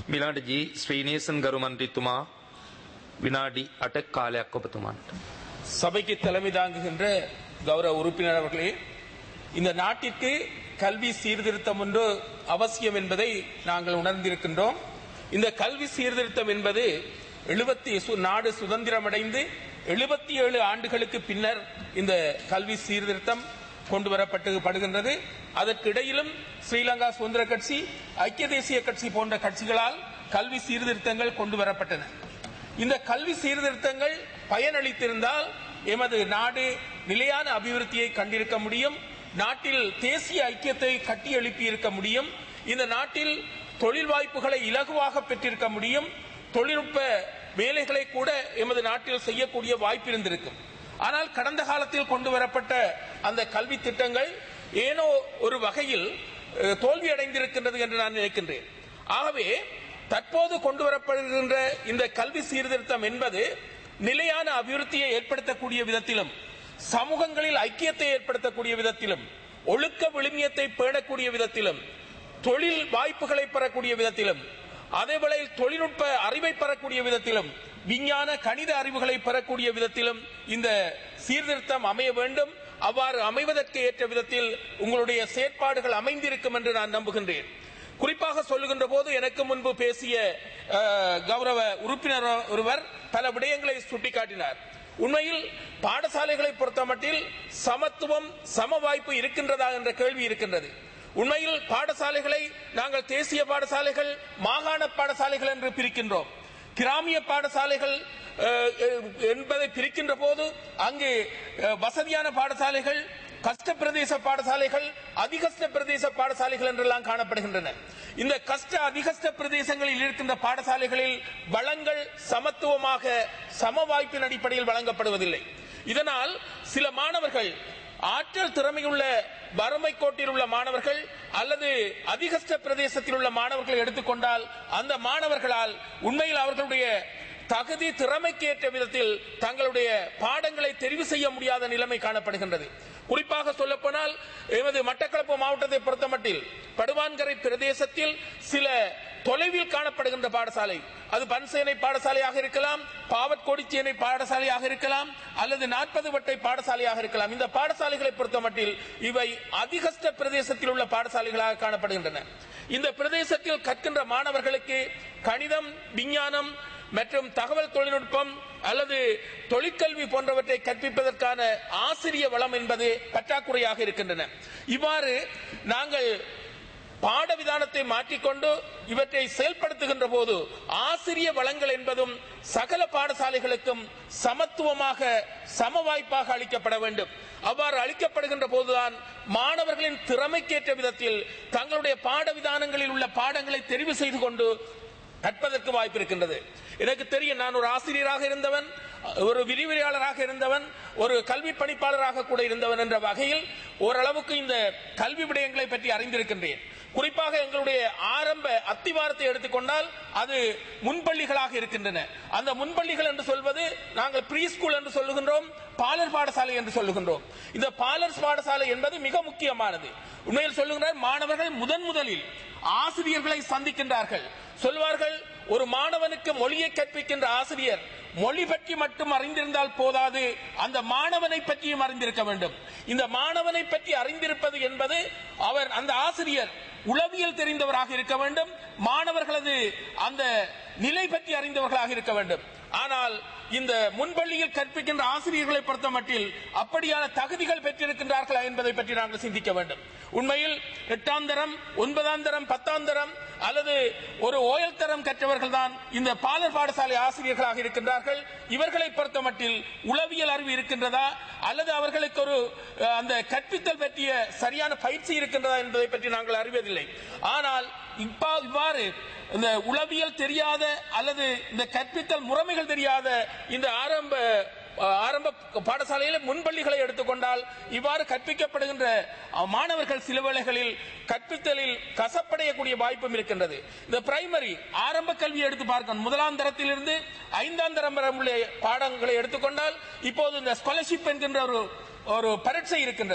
මිලාඩ G ශ්‍රීනේසන් ගරු මන්ත්‍රීතුමා විනාඩි 8ක් කාලයක් ඔබතුමාන්ට. சபைக்கு தலைமை தாங்குகின்ற கௌரவ உறுப்பினர் அவர்களே இந்த நாட்டிற்கு கல்வி சீர்திருத்தம் ஒன்று அவசியம் என்பதை நாங்கள் உணர்ந்திருக்கின்றோம் இந்த கல்வி சீர்திருத்தம் என்பது எழுபத்தி நாடு சுதந்திரமடைந்து எழுபத்தி ஏழு ஆண்டுகளுக்கு பின்னர் இந்த கல்வி சீர்திருத்தம் கொண்டு வரப்பட்டு படுகின்றது அதற்கிடையிலும் ஸ்ரீலங்கா சுதந்திர கட்சி ஐக்கிய தேசிய கட்சி போன்ற கட்சிகளால் கல்வி சீர்திருத்தங்கள் கொண்டு வரப்பட்டன இந்த கல்வி சீர்திருத்தங்கள் பயனளித்திருந்தால் எமது நாடு நிலையான அபிவிருத்தியை கண்டிருக்க முடியும் நாட்டில் தேசிய ஐக்கியத்தை கட்டி எழுப்பி இருக்க முடியும் இந்த நாட்டில் தொழில் வாய்ப்புகளை இலகுவாக பெற்றிருக்க முடியும் தொழில்நுட்ப வேலைகளை கூட எமது நாட்டில் செய்யக்கூடிய வாய்ப்பு இருந்திருக்கும் ஆனால் கடந்த காலத்தில் கொண்டு வரப்பட்ட அந்த கல்வி திட்டங்கள் ஏனோ ஒரு வகையில் அஹ், தோல்வி அடைந்திருக்கின்றது என்று நான் நினைக்கின்றேன் ஆகவே தற்போது கொண்டு வரப்படுகின்ற இந்த கல்வி சீர்திருத்தம் என்பது நிலையான அபிவிருத்தியை ஏற்படுத்தக்கூடிய விதத்திலும் சமூகங்களில் ஐக்கியத்தை ஏற்படுத்தக்கூடிய விதத்திலும் ஒழுக்க விழுமியத்தை பேணக்கூடிய விதத்திலும் தொழில் வாய்ப்புகளை பெறக்கூடிய விதத்திலும் அதேவேளை தொழில்நுட்ப அறிவை பெறக்கூடிய விதத்திலும் விஞ்ஞான கணித அறிவுகளை பெறக்கூடிய விதத்திலும் இந்த சீர்திருத்தம் அமைய வேண்டும் அவ்வாறு அமைவதற்கு ஏற்ற விதத்தில் உங்களுடைய செயற்பாடுகள் அமைந்திருக்கும் என்று நான் நம்புகின்றேன் குறிப்பாக சொல்லுகின்ற போது எனக்கு முன்பு பேசிய அஹ், கௌரவ உறுப்பினர் ஒருவர் பல விடயங்களை சுட்டிக்காட்டினார் உண்மையில் பாடசாலைகளை பொறுத்தமட்டில் சமத்துவம் சம வாய்ப்பு இருக்கின்றதா என்ற கேள்வி இருக்கின்றது உண்மையில் பாடசாலைகளை நாங்கள் தேசிய பாடசாலைகள் மாகாண பாடசாலைகள் என்று பிரிக்கின்றோம் கிராமிய பாடசாலைகள் அஹ், அஹ், என்பதை பிரிக்கின்ற போது அங்கு அஹ், வசதியான பாடசாலைகள் கஷ்ட பிரதேச பாடசாலைகள் அதிகஷ்ட பிரதேச பாடசாலைகள் என்றெல்லாம் காணப்படுகின்றன இந்த கஷ்ட அதிகஷ்ட பிரதேசங்களில் இருக்கின்ற பாடசாலைகளில் வளங்கள் சமத்துவமாக சம வாய்ப்பின் அடிப்படையில் வழங்கப்படுவதில்லை இதனால் சில மாணவர்கள் ஆற்றல் திறமையுள்ள வறுமை கோட்டில் உள்ள மாணவர்கள் அல்லது அதிகஷ்ட பிரதேசத்தில் உள்ள மாணவர்களை எடுத்துக்கொண்டால் அந்த மாணவர்களால் உண்மையில் அவர்களுடைய தகுதி திறமைக்கு ஏற்ற விதத்தில் தங்களுடைய பாடங்களை தெரிவு செய்ய முடியாத நிலைமை காணப்படுகின்றது குறிப்பாக சொல்லப்போனால் எமது மட்டக்களப்பு மாவட்டத்தை பொறுத்தமட்டில் படுவான்கரை பிரதேசத்தில் சில தொலைவில் காணப்படுகின்ற பாடசாலை அது பன்சேனை பாடசாலையாக இருக்கலாம் பாவற்கோடிச்சேனை பாடசாலையாக இருக்கலாம் அல்லது நாற்பது வட்டை பாடசாலையாக இருக்கலாம் இந்த பாடசாலைகளை பொறுத்தமட்டில் இவை அதிகஷ்ட பிரதேசத்தில் உள்ள பாடசாலைகளாக காணப்படுகின்றன இந்த பிரதேசத்தில் கற்கின்ற மாணவர்களுக்கு கணிதம் விஞ்ஞானம் மற்றும் தகவல் தொழில்நுட்பம் அல்லது தொழிற்கல்வி போன்றவற்றை கற்பிப்பதற்கான ஆசிரிய வளம் என்பது பற்றாக்குறையாக இருக்கின்றன இவ்வாறு நாங்கள் பாட விதானத்தை மாற்றிக்கொண்டு இவற்றை செயல்படுத்துகின்ற போது ஆசிரிய வளங்கள் என்பதும் சகல பாடசாலைகளுக்கும் சமத்துவமாக சம வாய்ப்பாக அளிக்கப்பட வேண்டும் அவ்வாறு அளிக்கப்படுகின்ற போதுதான் மாணவர்களின் திறமைக்கேற்ற விதத்தில் தங்களுடைய பாட விதானங்களில் உள்ள பாடங்களை தெரிவு செய்து கொண்டு கற்பதற்கு வாய்ப்பு இருக்கின்றது எனக்கு தெரியும் நான் ஒரு ஆசிரியராக இருந்தவன் ஒரு விரிவுரையாளராக இருந்தவன் ஒரு கல்வி பணிப்பாளராக கூட இருந்தவன் என்ற வகையில் ஓரளவுக்கு இந்த கல்வி விடயங்களை பற்றி அறிந்திருக்கின்றேன் குறிப்பாக எங்களுடைய ஆரம்ப அத்திவாரத்தை எடுத்துக்கொண்டால் அது முன்பள்ளிகளாக இருக்கின்றன அந்த முன்பள்ளிகள் என்று சொல்வது நாங்கள் ப்ரீ ஸ்கூல் என்று சொல்லுகின்றோம் பாலர் பாடசாலை என்று சொல்லுகின்றோம் இந்த பாலர்ஸ் பாடசாலை என்பது மிக முக்கியமானது உண்மையில் சொல்லுகின்ற மாணவர்கள் முதன் முதலில் ஆசிரியர்களை சந்திக்கின்றார்கள் சொல்வார்கள் ஒரு மாணவனுக்கு மொழியை கற்பிக்கின்ற ஆசிரியர் மொழி பற்றி மட்டும் அறிந்திருந்தால் போதாது அந்த மாணவனை பற்றியும் அறிந்திருக்க வேண்டும் இந்த மாணவனை பற்றி அறிந்திருப்பது என்பது அவர் அந்த ஆசிரியர் உளவியல் தெரிந்தவராக இருக்க வேண்டும் மாணவர்களது அந்த நிலை பற்றி அறிந்தவர்களாக இருக்க வேண்டும் ஆனால் இந்த முன்பள்ளியில் கற்பிக்கின்ற ஆசிரியர்களை பொறுத்த மட்டில் அப்படியான தகுதிகள் பெற்றிருக்கின்றார்களா என்பதை பற்றி நாங்கள் சிந்திக்க வேண்டும் உண்மையில் எட்டாம் தரம் ஒன்பதாம் தரம் பத்தாம் தரம் அல்லது ஒரு ஓயல் தரம் கற்றவர்கள் தான் இந்த பாலர் பாடசாலை ஆசிரியர்களாக இருக்கின்றார்கள் இவர்களை பொறுத்த மட்டில் உளவியல் அறிவு இருக்கின்றதா அல்லது அவர்களுக்கு ஒரு அஹ், அந்த கற்பித்தல் பற்றிய சரியான பயிற்சி இருக்கின்றதா என்பதை பற்றி நாங்கள் அறிவதில்லை ஆனால் இப்ப இவ்வாறு இந்த உளவியல் தெரியாத அல்லது இந்த கற்பித்தல் முறைமைகள் தெரியாத இந்த ஆரம்ப அஹ், ஆரம்ப பாடசாலையில் முன்பள்ளிகளை எடுத்துக்கொண்டால் இவ்வாறு கற்பிக்கப்படுகின்ற அஹ், மாணவர்கள் சில வேளைகளில் கற்பித்தலில் கசப்படையக்கூடிய வாய்ப்பும் இருக்கின்றது இந்த பிரைமரி ஆரம்ப கல்வியை எடுத்து பார்க்கணும் முதலாம் தரத்திலிருந்து ஐந்தாம் தரம் வரை உள்ள பாடங்களை எடுத்துக்கொண்டால் இப்போது இந்த ஸ்காலர்ஷிப் என்கின்ற ஒரு ஒரு பரீட்சை இருக்கின்றது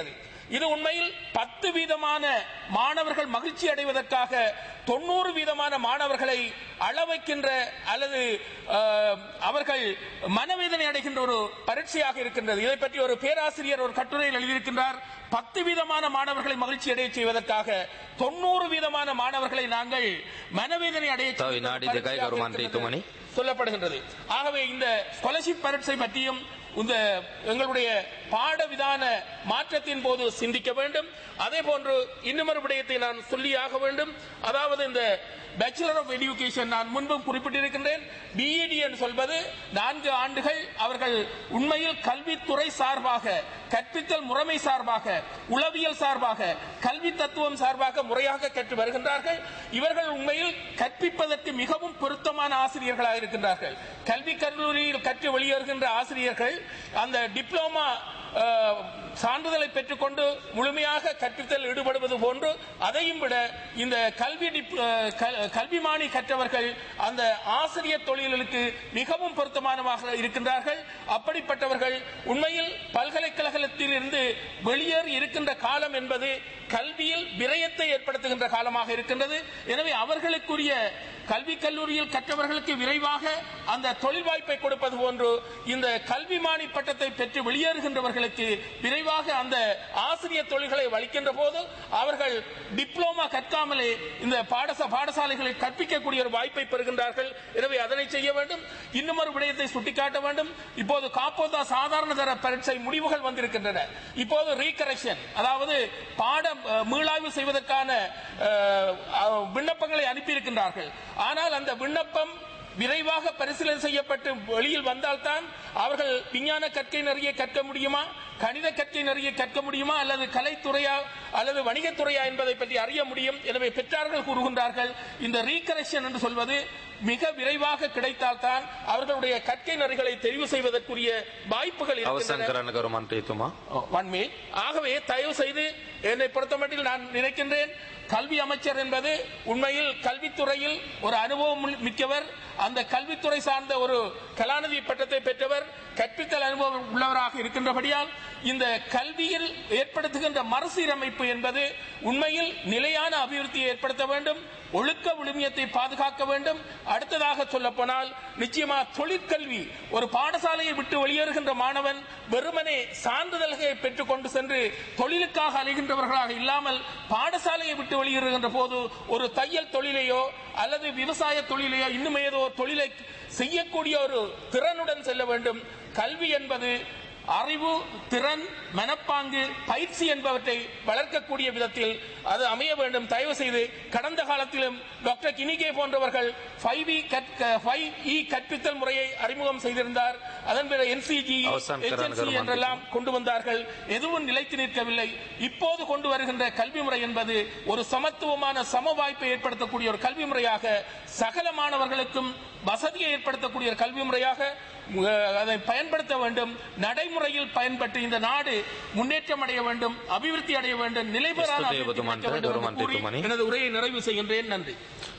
இது உண்மையில் பத்து வீதமான மாணவர்கள் மகிழ்ச்சி அடைவதற்காக தொண்ணூறு வீதமான மாணவர்களை அளவைக்கின்ற அல்லது அஹ், அவர்கள் மனவேதனை அடைகின்ற ஒரு பரீட்சையாக இருக்கின்றது இதை பற்றி ஒரு பேராசிரியர் ஒரு கட்டுரையில் எழுதியிருக்கின்றார் பத்து வீதமான மாணவர்களை மகிழ்ச்சி அடைய செய்வதற்காக தொண்ணூறு வீதமான மாணவர்களை நாங்கள் மனவேதனை அடைய තව செய்கின்ற ஒரு විනාඩි දෙකයි பரீட்சையாக ගරු இருக்கின்றது. මන්ත්‍රීතුමනි. சொல்லப்படுகின்றது ஆகவே இந்த ஸ்காலர்ஷிப் பரீட்சை பற்றியும் இந்த எங்களுடைய பாடவிதான மாற்றத்தின் போது சிந்திக்க வேண்டும் அதே போன்று இன்னுமொரு விடயத்தை நான் சொல்லியாக வேண்டும் அதாவது இந்த பேச்சுலர் ஆஃப் எஜுகேஷன் நான் முன்பும் குறிப்பிட்டிருக்கின்றேன் பிஇடி என்று சொல்வது நான்கு ஆண்டுகள் அவர்கள் உண்மையில் கல்வித்துறை சார்பாக கற்பித்தல் முறைமை சார்பாக உளவியல் சார்பாக கல்வி தத்துவம் சார்பாக முறையாக கற்று வருகின்றார்கள் இவர்கள் உண்மையில் கற்பிப்பதற்கு மிகவும் பொருத்தமான ஆசிரியர்களாக இருக்கின்றார்கள் கல்வி கல்லூரியில் கற்று வெளியேறுகின்ற ஆசிரியர்கள் அந்த டிப்ளோமா அஹ், சான்றிதழை பெற்றுக்கொண்டு முழுமையாக கற்பித்தல் ஈடுபடுவது போன்று அதையும் விட இந்த கல்வி டிப்- அஹ், கல்- கல்விமானி கற்றவர்கள் அந்த ஆசிரியர் தொழில்களுக்கு மிகவும் பொருத்தமானமாக இருக்கின்றார்கள் அப்படிப்பட்டவர்கள் உண்மையில் பல்கலைக்கழகத்தில் இருந்து வெளியேறி இருக்கின்ற காலம் என்பது கல்வியில் விரயத்தை ஏற்படுத்துகின்ற காலமாக இருக்கின்றது எனவே அவர்களுக்குரிய கல்வி கல்லூரியில் கற்றவர்களுக்கு விரைவாக அந்த தொழில் வாய்ப்பை கொடுப்பது போன்று இந்த கல்விமானி பட்டத்தை பெற்று வெளியேறுகின்றவர்களுக்கு விரைவாக அந்த ஆசிரியர் தொழில்களை வலிக்கின்ற போது அவர்கள் டிப்ளோமா கற்காமலே இந்த பாடச பாடசாலைகளில் கற்பிக்கக்கூடிய ஒரு வாய்ப்பை பெறுகின்றார்கள் எனவே அதனை செய்ய வேண்டும் இன்னும் ஒரு விடயத்தை சுட்டிக்காட்ட வேண்டும் இப்போது காப்போதா சாதாரண தர பரீட்சை முடிவுகள் வந்திருக்கின்றன இப்போது ரீகரெக்ஷன் அதாவது பாடம் அஹ், மீளாய்வு செய்வதற்கான அஹ், அஹ், விண்ணப்பங்களை அனுப்பியிருக்கின்றார்கள் ஆனால் அந்த விண்ணப்பம் விரைவாக பரிசீலனை செய்யப்பட்டு வெளியில் வந்தால்தான் அவர்கள் விஞ்ஞான கற்கை நிறைய கற்க முடியுமா கணித கற்கை நிறைய கற்க முடியுமா அல்லது கலைத்துறையா அல்லது வணிகத்துறையா என்பதை பற்றி அறிய முடியும் எனவே பெற்றார்கள் கூறுகின்றார்கள் இந்த ரீகரெக்ஷன் என்று சொல்வது மிக விரைவாக கிடைத்தால்தான் அவர்களுடைய கற்கை நெறிகளை தெரிவு செய்வதற்குரிய வாய்ப்புகள் අවසන් இருக்கின்றன කරන්න ගරු මන්ත්‍රීතුමා. வன்மே ஆகவே தயவு செய்து என்னை பொறுத்தமட்டில் நான் நினைக்கின்றேன் கல்வி அமைச்சர் என்பது உண்மையில் கல்வித்துறையில் ஒரு அனுபவம் உள்- மிக்கவர் அந்த கல்வித்துறை சார்ந்த ஒரு கலாநிதி பட்டத்தை பெற்றவர் கற்பித்தல் அனுபவம் உள்ளவராக இருக்கின்றபடியால் இந்த கல்வியில் ஏற்படுத்துகின்ற மறுசீரமைப்பு என்பது உண்மையில் நிலையான அபிவிருத்தியை ஏற்படுத்த வேண்டும் ஒழுக்க விழுமியத்தை பாதுகாக்க வேண்டும் அடுத்ததாக சொல்ல போனால் நிச்சயமா தொழிற்கல்வி ஒரு பாடசாலையை விட்டு வெளியேறுகின்ற மாணவன் வெறுமனே சான்றிதழ்களை பெற்றுக் கொண்டு சென்று தொழிலுக்காக அலைகின்றவர்களாக இல்லாமல் பாடசாலையை விட்டு வெளியேறுகின்ற போது ஒரு தையல் தொழிலையோ அல்லது விவசாய தொழிலையோ இன்னும் ஏதோ ஒரு தொழிலை செய்யக்கூடிய ஒரு திறனுடன் செல்ல வேண்டும் கல்வி என்பது அறிவு திறன் மனப்பாங்கு பயிற்சி என்பவற்றை வளர்க்கக்கூடிய விதத்தில் அது அமைய வேண்டும் தயவு செய்து கடந்த காலத்திலும் டாக்டர் கினிகே போன்றவர்கள் ஃபைவ் இ ஃபைவ் இ கற்பித்தல் முறையை அறிமுகம் செய்திருந்தார் அதன் பிறகு என்சிஜி அவசான் கரான் HNC கருமான் என்றெல்லாம் கொண்டு வந்தார்கள் எதுவும் நிலைத்து நிற்கவில்லை இப்போது கொண்டு வருகின்ற கல்வி முறை என்பது ஒரு சமத்துவமான சம வாய்ப்பை ஏற்படுத்தக்கூடிய ஒரு கல்வி முறையாக சகல மாணவர்களுக்கும் வசதியை ஏற்படுத்தக்கூடிய ஒரு கல்வி முறையாக அஹ், அதை பயன்படுத்த வேண்டும் நடைமுறையில் பயன்பட்டு இந்த நாடு முன்னேற்றம் அடைய வேண்டும் அபிவிருத்தி அடைய வேண்டும் நிலைபெறாத கிறிஸ்து அபிவிருத்தி தேவதுமான் நடக்க வேண்டும் என்று கருமான் கூறி தேவதுமானி. எனது உரையை நிறைவு செய்கின்றேன் நன்றி